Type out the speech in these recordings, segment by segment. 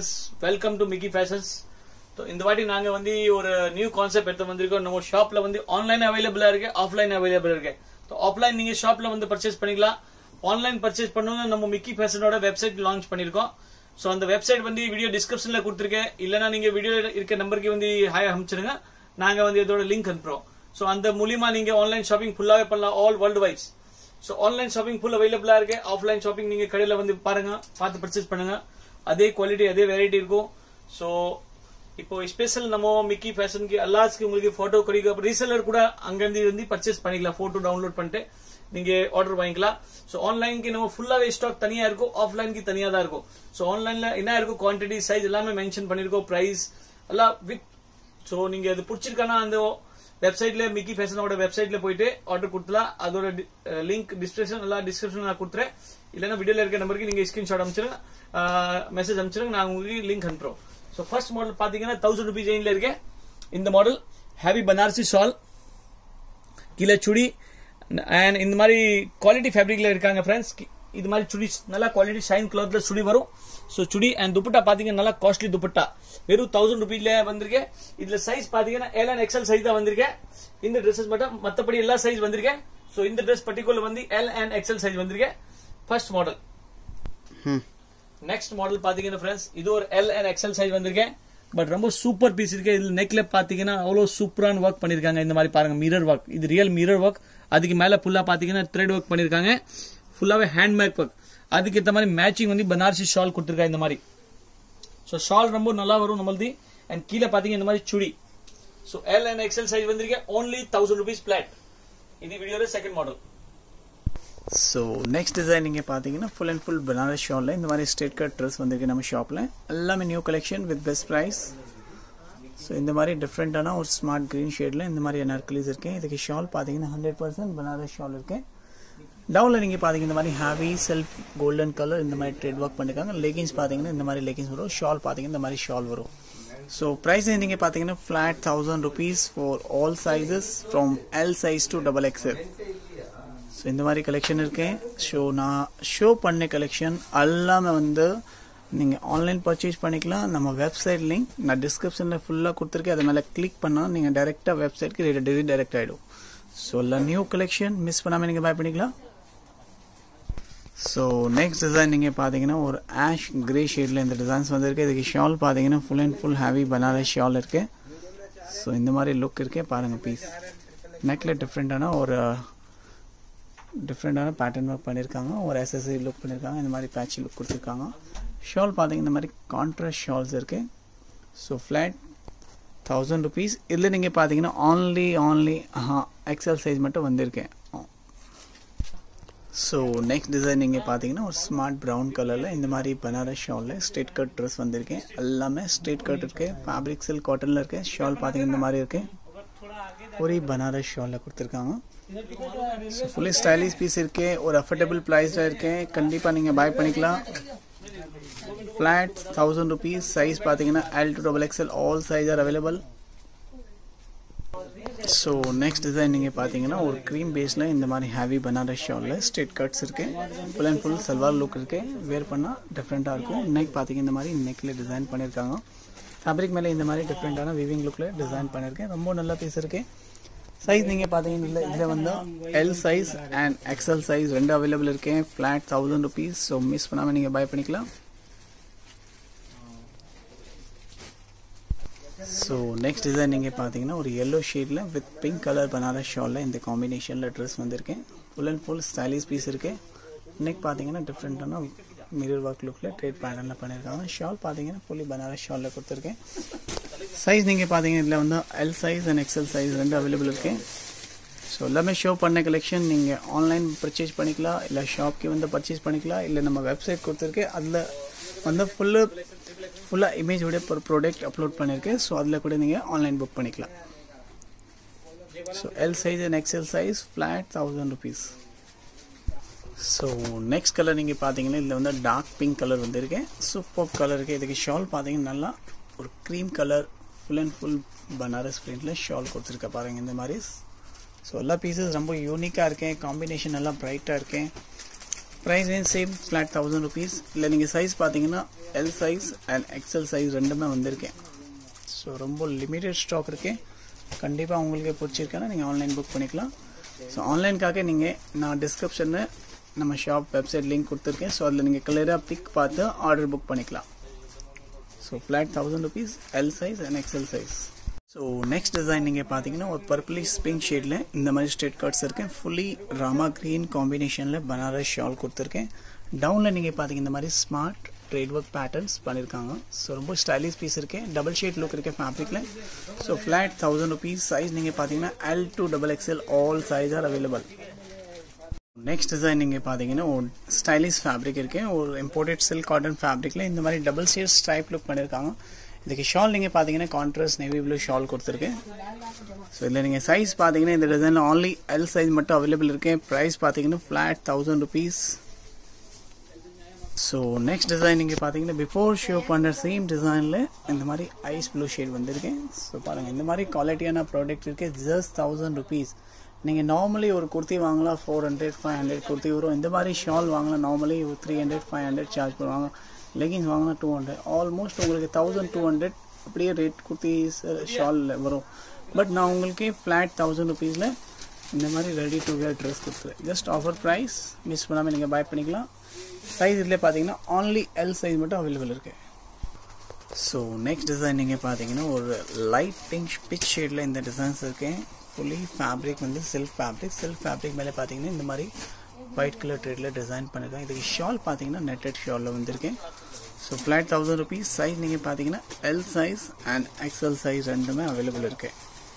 friends welcome to Mickey fashions so இந்த வாட்டி நாங்க வந்து ஒரு நியூ கான்செப்ட் எடுத்து வந்திருக்கோம் நம்ம ஷாப்ல வந்து ஆன்லைன் அவைலபிளா இருக்கு ஆஃப்லைன் அவைலபிள் இருக்கு ஸோ ஆஃப்லைன் நீங்க ஷாப்ல வந்து பர்ச்சேஸ் பண்ணிக்கலாம் ஆன்லைன் பர்ச்சேஸ் பண்ணணும் நம்ம மிக்கி ஃபேஷனோட வெப்சைட் லான்ச் பண்ணிருக்கோம் ஸோ அந்த வெப்சைட் வந்து வீடியோ டிஸ்கிரிப்ஷன்ல கொடுத்துருக்கேன் இல்லைனா நீங்க வீடியோ இருக்க நம்பருக்கு வந்து ஹாய் அனுப்பிச்சிருங்க நாங்க வந்து இதோட லிங்க் அனுப்புறோம் ஸோ அந்த மூலியமா நீங்க ஆன்லைன் ஷாப்பிங் ஃபுல்லாவே பண்ணலாம் all world wise so online shopping full அவைலபிளா இருக்கு ஆஃப்லைன் ஷாப்பிங் நீங்க கடையில வந்து பாருங்க பார்த்து பர்ச்சேஸ் பண்ணுங்க அதே குவாலிட்டி அதே வெரைட்டி இருக்கும் ஸோ இப்போ ஸ்பெஷல் நம்ம மிக்கி ஃபேஷனுக்கு எல்லாத்துக்கும் உங்களுக்கு போட்டோ கிடைக்கும் ரீசெல்லர் கூட அங்கிருந்து வந்து பர்ச்சேஸ் பண்ணிக்கலாம் போட்டோ டவுன்லோட் பண்ணிட்டு நீங்க ஆர்டர் வாங்கிக்கலாம் ஸோ ஆன்லைனுக்கு நம்ம ஃபுல்லாவே ஸ்டாக் தனியா இருக்கும் ஆஃப்லைனுக்கு தனியா தான் இருக்கும் ஸோ ஆன்லைன்ல என்ன இருக்கும் குவான்டிட்டி சைஸ் எல்லாமே மென்ஷன் பண்ணிருக்கோம் பிரைஸ் எல்லாம் வித் ஸோ நீங்க அது பிடிச்சிருக்கானா அந்த வெப்சைட்ல மிக்கி ஃபேஷனோட வெப்சைட்ல போயிட்டு ஆர்டர் கொடுத்தலாம் அதோட லிங்க் டிஸ்கிரிப்ஷன் எல்லாம் டிஸ்கிரிப்ஷன் நான் கொடுத்துறேன் இல்லைன்னா வீடியோல இருக்க நம்பருக்கு நீங்க ஸ்கிரீன்ஷாட் அனுப்பிச்சிருங்க மெசேஜ் அனுப்பிச்சிருங்க நான் உங்களுக்கு லிங்க் அனுப்புறோம் ஸோ ஃபர்ஸ்ட் மாடல் பாத்தீங்கன்னா தௌசண்ட் ருபீஸ் ரேஞ்சில் இருக்கேன் இந்த மாடல் ஹேவி பனாரசி ஷால் கீழே சுடி அண்ட் இந்த மாதிரி குவாலிட்டி ஃபேப்ரிக்ல இருக்காங்க ஃப்ரெண்ட்ஸ் இது மாதிரி சுடி நல்லா குவாலிட்டி ஷைன் கிளாத்ல சுடி வரும் ஸோ சுடி அண்ட் துப்பட்டா பாத்தீங்கன்னா நல்லா காஸ்ட்லி துப்பட்டா வெறும் தௌசண்ட் ருபீஸ்ல வந்திருக்கேன் இதுல சைஸ் பாத்தீங்கன்னா எல் அண்ட் எக்ஸல் சைஸ் தான் வந்திருக்கேன் இந்த ட்ரெஸ்ஸஸ் மட்டும் மத்தபடி எல்லா சைஸ் வந்திருக்கேன் ஸோ இந்த ட்ரெஸ் பர்டிகுலர் வந்து எல் அண்ட் எக்ஸல் சைஸ் வந்திருக்கேன் ஃபர்ஸ்ட் மாடல் நெக்ஸ்ட் மாடல் பாத்தீங்கன்னா ஃப்ரெண்ட்ஸ் இது ஒரு எல் அண்ட் எக்ஸல் சைஸ் வந்திருக்கேன் பட் ரொம்ப சூப்பர் பீஸ் இருக்கு இதுல நெக்ல பாத்தீங்கன்னா அவ்வளவு சூப்பரான ஒர்க் பண்ணிருக்காங்க இந்த மாதிரி பாருங்க மிரர் ஒர்க் இது ரியல் மிரர் ஒர்க் அதுக்கு மேல ஃபுல்லா பாத்தீங்கன்னா த்ரெட் ஒர்க் பண்ணிருக்காங்க ஃபுல்லாவே ஹேண்ட் மேக் ஒர்க் அதுக்கு ஏற்ற மாதிரி மேட்சிங் வந்து பனாரசி ஷால் கொடுத்துருக்காங்க இந்த மாதிரி ஸோ ஷால் ரொம்ப நல்லா வரும் நம்மளது அண்ட் கீழே பாத்தீங்கன்னா இந்த மாதிரி சுடி so L and XL size வந்திருக்கேன் ஓன்லி தௌசண்ட் ருபீஸ் பிளாட் இது வீடியோட second model so next design நீங்கள் பார்த்தீங்கன்னா ஃபுல் அண்ட் ஃபுல் பனாரஸ் ஷாலில் இந்த மாதிரி ஸ்ட்ரெயிட் கட் ட்ரெஸ் வந்திருக்கு நம்ம ஷாப்பில் எல்லாமே new collection with best price so இந்த மாதிரி டிஃப்ரெண்ட்டான ஒரு ஸ்மார்ட் க்ரீன் ஷேடில் இந்த மாதிரி நர்க்கலிஸ் இருக்கு இதுக்கு ஷால் பார்த்தீங்கன்னா ஹண்ட்ரட் பர்சன்ட் பனாரஸ் ஷால் இருக்கு டவுனில் நீங்கள் பார்த்தீங்கன்னா இந்த மாதிரி ஹேவி செல்ஃப் கோல்டன் கலர் இந்த மாதிரி ட்ரேட் ஒர்க் பண்ணிருக்காங்க லெகின்ஸ் பார்த்தீங்கன்னா இந்த மாதிரி லெகின்ஸ் வரும் ஷால் பார்த்தீங்கன்னா இந்த மாதிரி ஷால் வரும் ஸோ ப்ரைஸ் நீங்கள் பார்த்தீங்கன்னா flat thousand rupees for all sizes from L size to double XL so இந்த மாதிரி கலெக்ஷன் இருக்கேன் ஷோ நான் ஷோ பண்ண கலெக்ஷன் எல்லாமே வந்து நீங்கள் ஆன்லைன் பர்ச்சேஸ் பண்ணிக்கலாம் நம்ம வெப்சைட் லிங்க் நான் டிஸ்கிரிப்ஷனில் ஃபுல்லாக கொடுத்துருக்கேன் அது மேலே கிளிக் பண்ணால் நீங்கள் டேரெக்டாக வெப்சைட்க்கு டைரக்ட் ஆகிடும் ஸோ எல்லாம் நியூ கலெக்ஷன் மிஸ் பண்ணாமல் நீங்கள் பை பண்ணிக்கலாம் ஸோ நெக்ஸ்ட் டிசைன் நீங்கள் பார்த்தீங்கன்னா ஒரு ஆஷ் கிரே ஷேடில் இந்த டிசைன்ஸ் வந்திருக்கு இதுக்கு ஷால் பார்த்தீங்கன்னா full and full heavy Banaras shawl இருக்கு ஸோ இந்த மாதிரி லுக் இருக்கே பாருங்கள் பீஸ் நெக்கில் டிஃப்ரெண்ட்டான ஒரு டிஃப்ரெண்ட்டான பேட்டர்ன் ஒர்க் பண்ணியிருக்காங்க ஒரு எஸ்எஸ்சி லுக் பண்ணியிருக்காங்க இந்த மாதிரி பேட்ச் லுக் கொடுத்துருக்காங்க ஷால் பார்த்தீங்கன்னா இந்த மாதிரி கான்ட்ராஸ்ட் ஷால்ஸ் இருக்கு ஸோ ஃப்ளாட் தௌசண்ட் ருபீஸ் இதில் நீங்கள் பார்த்தீங்கன்னா ஆன்லி ஆன்லி எக்ஸல் சைஸ் மட்டும் வந்திருக்கேன் ஸோ நெக்ஸ்ட் டிசைன் நீங்கள் பார்த்தீங்கன்னா ஒரு ஸ்மார்ட் ப்ரௌன் கலரில் இந்த மாதிரி பனாரஸ் ஷாலில் ஸ்ட்ரெயிட் கட் ட்ரெஸ் வந்திருக்கேன் எல்லாமே ஸ்ட்ரெயிட் கட் இருக்கு ஃபேப்ரிக் சில்க் காட்டனில் இருக்கு ஷால் பார்த்தீங்கன்னா இந்த மாதிரி இருக்கு ஒரே பனாரஸ் ஷாலில் கொடுத்துருக்காங்க ஸோ ஃபுல்லி ஸ்டைலிஷ் பீஸ் இருக்கு ஒரு அஃபோர்டபுள் ப்ரைஸில் இருக்கு கண்டிப்பாக நீங்கள் பை பண்ணிக்கலாம் ஃப்ளாட் தௌசண்ட் ருபீஸ் சைஸ் பார்த்தீங்கன்னா L to double XL all size are available so next design நீங்கள் பார்த்தீங்கன்னா ஒரு க்ரீம் பேஸில் இந்த மாதிரி ஹேவி பனாரஸ் ஷாலில் ஸ்ட்ரெயிட் கட்ஸ் இருக்கு full and full salwar look இருக்கு வேர் பண்ணால் டிஃப்ரெண்ட்டாக இருக்கும் நெக் பார்த்தீங்கன்னா இந்த மாதிரி நெக்கில் டிசைன் பண்ணியிருக்காங்க ஃபேப்ரிக் மேலே இந்த மாதிரி டிஃப்ரெண்ட்டான விவிங் லுக்கில் டிசைன் பண்ணியிருக்கேன் ரொம்ப நல்ல பீஸ் இருக்கு சைஸ் நீங்கள் பார்த்தீங்கன்னா இதில் வந்து L size and XL size ரெண்டு அவைலபிள் இருக்கேன் flat thousand rupees so miss பண்ணாமல் நீங்கள் பை பண்ணிக்கலாம் ஸோ நெக்ஸ்ட் டிசைன் நீங்கள் பார்த்தீங்கன்னா ஒரு எல்லோ ஷேடில் வித் பிங்க் கலர் பனாரஸ் ஷாலில் இந்த காம்பினேஷனில் ட்ரெஸ் வந்திருக்கேன் full and full stylish piece இருக்கு நெக் பார்த்தீங்கன்னா டிஃப்ரெண்ட்டான மிரர் ஒர்க் லுக்கில் ட்ரேட் பேட்டர்னில் பண்ணியிருக்காங்க ஷால் பார்த்தீங்கன்னா ஃபுல்லி பனாரஸ் ஷாலில் கொடுத்துருக்கேன் சைஸ் நீங்கள் பார்த்தீங்கன்னா இதில் வந்து L size and XL size ரெண்டு அவைலபிள் இருக்கு ஸோ எல்லாமே ஷோ பண்ண கலெக்ஷன் நீங்கள் ஆன்லைன் பர்ச்சேஸ் பண்ணிக்கலாம் இல்லை ஷாப்க்கு வந்து பர்ச்சேஸ் பண்ணிக்கலாம் இல்லை நம்ம வெப்சைட் கொடுத்துருக்கு அதில் வந்து ஃபுல்லு ஃபுல்லாக இமேஜோட ஒரு ப்ராடக்ட் அப்லோட் பண்ணியிருக்கேன் ஸோ அதில் கூட நீங்கள் ஆன்லைன் புக் பண்ணிக்கலாம் so L size and XL size flat thousand rupees so next colour நீங்கள் பார்த்தீங்கன்னா இதில் வந்து டார்க் பிங்க் கலர் வந்திருக்கேன் சூப்பர் கலர் இருக்குது இதுக்கு ஷால் பார்த்தீங்கன்னா நல்லா ஒரு cream colour full and full Banaras பிரிண்டில் ஷால் கொடுத்துருக்க பாருங்கள் இந்த மாதிரி ஸோ எல்லா பீசஸ் ரொம்ப யூனிக்காக இருக்கேன் காம்பினேஷன் எல்லாம் ப்ரைட்டாக இருக்கேன் price range same flat thousand rupees இல்லை நீங்கள் சைஸ் பார்த்தீங்கன்னா L size and XL size ரெண்டுமே வந்திருக்கேன் ஸோ ரொம்ப லிமிட்டட் ஸ்டாக் இருக்கேன் கண்டிப்பாக உங்களுக்கு பிடிச்சிருக்கேன்னா நீங்கள் ஆன்லைன் புக் பண்ணிக்கலாம் ஸோ ஆன்லைனுக்காக நீங்கள் நான் டிஸ்கிரிப்ஷனில் நம்ம ஷாப் வெப்சைட் லிங்க் கொடுத்துருக்கேன் ஸோ அதில் நீங்கள் கிளியராக பிக் பார்த்து ஆர்டர் புக் பண்ணிக்கலாம் so flat thousand rupees L size and XL size so next design நீங்கள் பார்த்தீங்கன்னா ஒரு பர்பிளிஷ் பிங்க் ஷேடில் இந்த மாதிரி ஸ்ட்ரெட் கட்ஸ் இருக்கேன் ஃபுல்லி ராமா க்ரீன் காம்பினேஷனில் பனாரஸ் ஷால் கொடுத்துருக்கேன் டவுனில் நீங்கள் பார்த்தீங்க இந்த மாதிரி ஸ்மார்ட் ட்ரேட் ஒர்க் பேட்டர்ன்ஸ் பண்ணியிருக்காங்க ஸோ ரொம்ப ஸ்டைலிஷ் பீஸ் இருக்கேன் டபுள் ஷேட் லுக் இருக்கேன் ஃபேப்ரிக்கில் so flat thousand rupees size நீங்கள் பார்த்தீங்கன்னா L to double XL all size are available next design நீங்கள் பார்த்தீங்கன்னா ஒரு ஸ்டைலிஷ் ஃபேப்ரிக் இருக்கேன் ஒரு இம்போர்ட்டட் சில்க் காட்டன் ஃபேப்ரிக்கில் இந்த மாதிரி டபுள் ஷேட் ஸ்ட்ரைப் லுக் பண்ணியிருக்காங்க இதுக்கு ஷால் நீங்கள் பார்த்தீங்கன்னா கான்ட்ராஸ்ட் நேவி ப்ளூ ஷால் கொடுத்துருக்கேன் ஸோ இதில் நீங்கள் சைஸ் பார்த்தீங்கன்னா இந்த டிசைனில் ஆன்லி எல் சைஸ் மட்டும் அவைலபிள் இருக்கேன் ப்ரைஸ் பார்த்தீங்கன்னா flat thousand rupees so next design நீங்கள் பார்த்தீங்கன்னா பிஃபோர் ஷோ பண்ணுற சேம் டிசைனில் இந்த மாதிரி ஐஸ் ப்ளூ ஷேட் வந்திருக்கேன் ஸோ பாருங்கள் இந்த மாதிரி குவாலிட்டியான ப்ராடக்ட் இருக்கு ஜஸ்ட் தௌசண்ட் ருபீஸ் நீங்கள் நார்மலி ஒரு குர்த்தி வாங்கலாம் four hundred five hundred kurti வரும் இந்த மாதிரி ஷால் வாங்கலாம் normally three hundred five hundred charge பண்ணுவாங்க லெகின்ஸ் வாங்கினா டூ ஹண்ட்ரட் ஆல்மோஸ்ட் உங்களுக்கு தௌசண்ட் டூ ஹண்ட்ரட் அப்படியே ரேட் குர்த்தி ஷாலில் வரும் பட் நான் உங்களுக்கு ஃப்ளாட் தௌசண்ட் ருபீஸில் இந்த மாதிரி ரெடி டு வேர் ட்ரெஸ் கொடுத்துருவேன் ஜஸ்ட் ஆஃபர் ப்ரைஸ் மிஸ் பண்ணாமல் நீங்கள் பை பண்ணிக்கலாம் சைஸ் இதில் பார்த்தீங்கன்னா ஆன்லி எல் சைஸ் மட்டும் அவைலபிள் இருக்குது ஸோ நெக்ஸ்ட் டிசைன் நீங்கள் பார்த்தீங்கன்னா ஒரு லைட் பிங்க் பிச் ஷேடில் இந்த டிசைன்ஸ் இருக்கேன் ஃபுல்லி ஃபேப்ரிக் வந்து சில்க் ஃபேப்ரிக் சில்க் ஃபேப்ரிக் மேலே பார்த்தீங்கன்னா இந்த மாதிரி ஒயிட் கலர் ட்ரேடில் டிசைன் பண்ணியிருக்கேன் இதுக்கு ஷால் பார்த்தீங்கன்னா நெட்டட் ஷாலில் வந்திருக்கேன் so flat thousand rupees size நீங்கள் பார்த்தீங்கன்னா L size and XL size ரெண்டுமே அவைலபிள் இருக்கு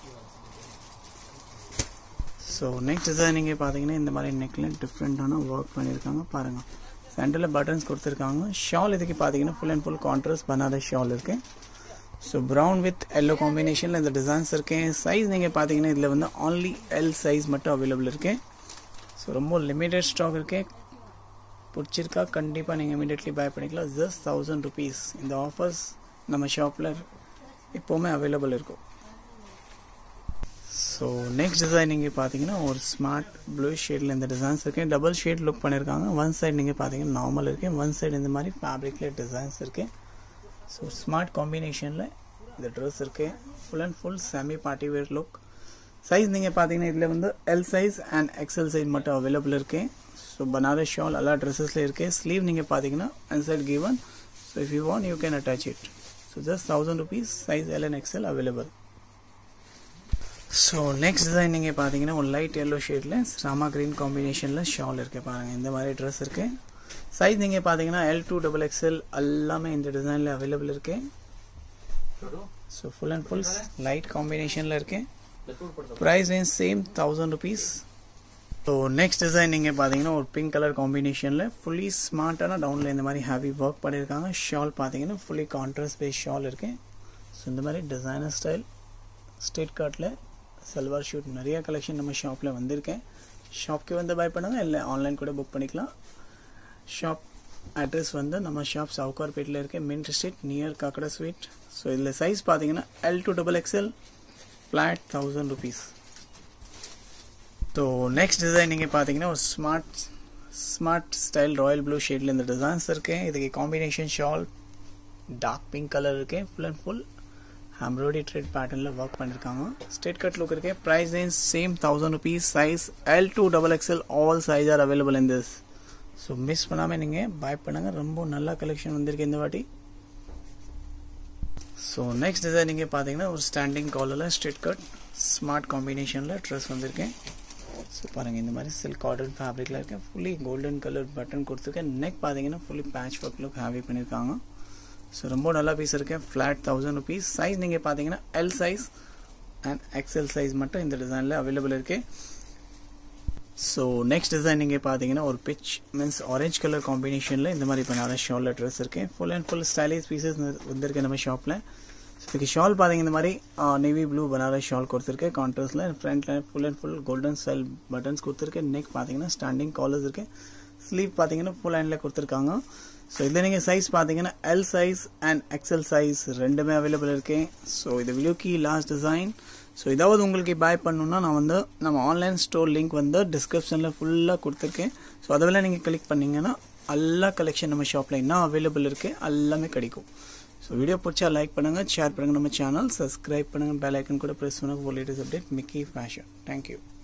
ஸோ நெக்ஸ்ட் டிசைன் நீங்கள் பார்த்தீங்கன்னா இந்த மாதிரி நெக்கில் டிஃப்ரெண்ட்டான ஒர்க் பண்ணியிருக்காங்க பாருங்கள் சென்டரில் பட்டன்ஸ் கொடுத்துருக்காங்க ஷால் இதுக்கு பார்த்தீங்கன்னா ஃபுல் அண்ட் ஃபுல் கான்ட்ராஸ்ட் பண்ணாத ஷால் இருக்கு ஸோ ப்ரௌன் வித் எல்லோ காம்பினேஷனில் இந்த டிசைன்ஸ் இருக்கேன் சைஸ் நீங்கள் பார்த்தீங்கன்னா இதில் வந்து ஆன்லி எல் சைஸ் மட்டும் அவைலபிள் இருக்கு ஸோ ரொம்ப லிமிட்டட் ஸ்டாக் இருக்கு பிடிச்சிருக்கா கண்டிப்பாக நீங்கள் இமீடியட்லி பை பண்ணிக்கலாம் ஜஸ்ட் தௌசண்ட் ருபீஸ் இந்த ஆஃபர்ஸ் நம்ம ஷாப்பில் எப்போவுமே அவைலபிள் இருக்கும் ஸோ நெக்ஸ்ட் டிசைன் நீங்கள் பார்த்தீங்கன்னா ஒரு ஸ்மார்ட் ப்ளூ ஷேடில் இந்த டிசைன்ஸ் இருக்கேன் டபுள் ஷேட் லுக் பண்ணியிருக்காங்க ஒன் சைடு நீங்கள் பார்த்தீங்கன்னா நார்மல் இருக்கு ஒன் சைடு இந்த மாதிரி ஃபேப்ரிக்கில் டிசைன்ஸ் இருக்கு ஸோ ஸ்மார்ட் காம்பினேஷனில் இந்த ட்ரெஸ் இருக்கு full and full semi party wear look size நீங்கள் பார்த்தீங்கன்னா இதில் வந்து L size and XL size மட்டும் அவைலபிள் இருக்கு ஸோ பனாரஸ் ஷால் எல்லா ட்ரெஸ்ஸஸில் இருக்கு ஸ்லீவ் நீங்கள் பார்த்தீங்கன்னா and side given so if you want you can attach it so just thousand rupees size L and XL available so next design நீங்கள் பார்த்தீங்கன்னா ஒரு லைட் எல்லோ ஷேடில் ராமா க்ரீன் காம்பினேஷனில் ஷால் இருக்குது பாருங்கள் இந்த மாதிரி ட்ரெஸ் இருக்குது சைஸ் நீங்கள் பார்த்தீங்கன்னா எல் டூ டபுள் எக்ஸ்எல் எல்லாமே இந்த டிசைனில் அவைலபிள் இருக்கு so full and full light காம்பினேஷனில் இருக்கு price range same thousand rupees so next design நீங்கள் பார்த்தீங்கன்னா ஒரு பிங்க் கலர் காம்பினேஷனில் ஃபுல்லி ஸ்மார்ட்டான டவுனில் இந்த மாதிரி ஹேவி ஒர்க் பண்ணியிருக்காங்க ஷால் பார்த்தீங்கன்னா ஃபுல்லி கான்ட்ராஸ்ட் பேஸ் ஷால் இருக்கு ஸோ இந்த மாதிரி டிசைனர் ஸ்டைல் ஸ்ட்ரேட் காட்டில் சல்வார் ஷூட் நிறைய கலெக்ஷன் நம்ம ஷாப்பில் வந்திருக்கேன் ஷாப்க்கு வந்து பை பண்ணுங்க இல்லை ஆன்லைன் கூட புக் பண்ணிக்கலாம் ஷாப் அட்ரஸ் வந்து நம்ம ஷாப் சவுகார்பேட்டில் இருக்க main street near Kakada sweet so இதில் சைஸ் பார்த்தீங்கன்னா L to double XL flat thousand rupees so next design நீங்கள் பார்த்தீங்கன்னா ஒரு smart smart style royal blue ஷேடில் இந்த டிசைன்ஸ் இருக்கு இதுக்கு combination shawl dark pink colour இருக்கு full and full embroidery thread பேட்டர்னில் ஒர்க் பண்ணியிருக்காங்க ஸ்ட்ரெயிட் கட் லுக் இருக்கு price range same thousand rupees size L to double XL all size are available in this so miss பண்ணாமல் நீங்கள் by பண்ணுங்க ரொம்ப நல்ல collection வந்திருக்கு இந்த வாட்டி ஸோ நெக்ஸ்ட் டிசைன் நீங்கள் பார்த்தீங்கன்னா ஒரு ஸ்டாண்டிங் காலரில் ஸ்ட்ரெயிட் கட் ஸ்மார்ட் காம்பினேஷனில் ட்ரெஸ் வந்திருக்கேன் ஸோ பாருங்கள் இந்த மாதிரி சில்க் காட்டன் ஃபேப்ரிக்கில் இருக்கேன் ஃபுல்லி கோல்டன் கலர் பட்டன் கொடுத்துருக்கேன் நெக் பார்த்தீங்கன்னா fully patch work look heavy பண்ணியிருக்காங்க ஸோ ரொம்ப நல்லா பீஸ் இருக்கேன் ஃப்ளாட் தௌசண்ட் ருபீஸ் சைஸ் நீங்கள் பார்த்தீங்கன்னா L size and XL size மட்டும் இந்த டிசைனில் அவைலபிள் இருக்கு ஸோ நெக்ஸ்ட் டிசைன் நீங்கள் பார்த்தீங்கன்னா ஒரு பிச் மீன்ஸ் ஆரஞ்ச் கலர் காம்பினேஷனில் இந்த மாதிரி இப்போ நிறைய ஷாலில் ட்ரெஸ் இருக்கு full and full stylish pieces வந்திருக்கு நம்ம ஷாப்பில் ஸோ இதுக்கு ஷால் பார்த்தீங்க இந்த மாதிரி நேவி ப்ளூ பனாரஸ் ஷால் கொடுத்துருக்கேன் கான்ட்ராஸ்டில் ஃப்ரண்ட்டில் full and full golden style buttons கொடுத்துருக்கேன் நெக் பார்த்தீங்கன்னா ஸ்டாண்டிங் காலர்ஸ் இருக்கு ஸ்லீவ் பார்த்தீங்கன்னா ஃபுல் ஹேண்டில் கொடுத்துருக்காங்க ஸோ இதில் நீங்கள் சைஸ் பார்த்தீங்கன்னா L size and XL size ரெண்டுமே அவைலபிள் இருக்கு ஸோ இது விலோக்கி லாஸ்ட் டிசைன் ஸோ இதாவது உங்களுக்கு பாய் பண்ணணுன்னா நான் வந்து நம்ம ஆன்லைன் ஸ்டோர் லிங்க் வந்து டிஸ்கிரிப்ஷனில் ஃபுல்லாக கொடுத்துருக்கேன் ஸோ அதெல்லாம் நீங்கள் கிளிக் பண்ணிங்கன்னா எல்லா கலெக்ஷன் நம்ம ஷாப்பில் என்ன அவைலபிள் இருக்குது எல்லாமே கிடைக்கும் ஸோ வீடியோ பிடிச்சா லைக் பண்ணுங்கள் ஷேர் பண்ணுங்கள் நம்ம சேனல் சப்ஸ்கிரைப் பண்ணுங்கள் பெல் ஐக்கன் கூட ப்ரெஸ் பண்ணுங்கள் latest update Mickey fashion thank you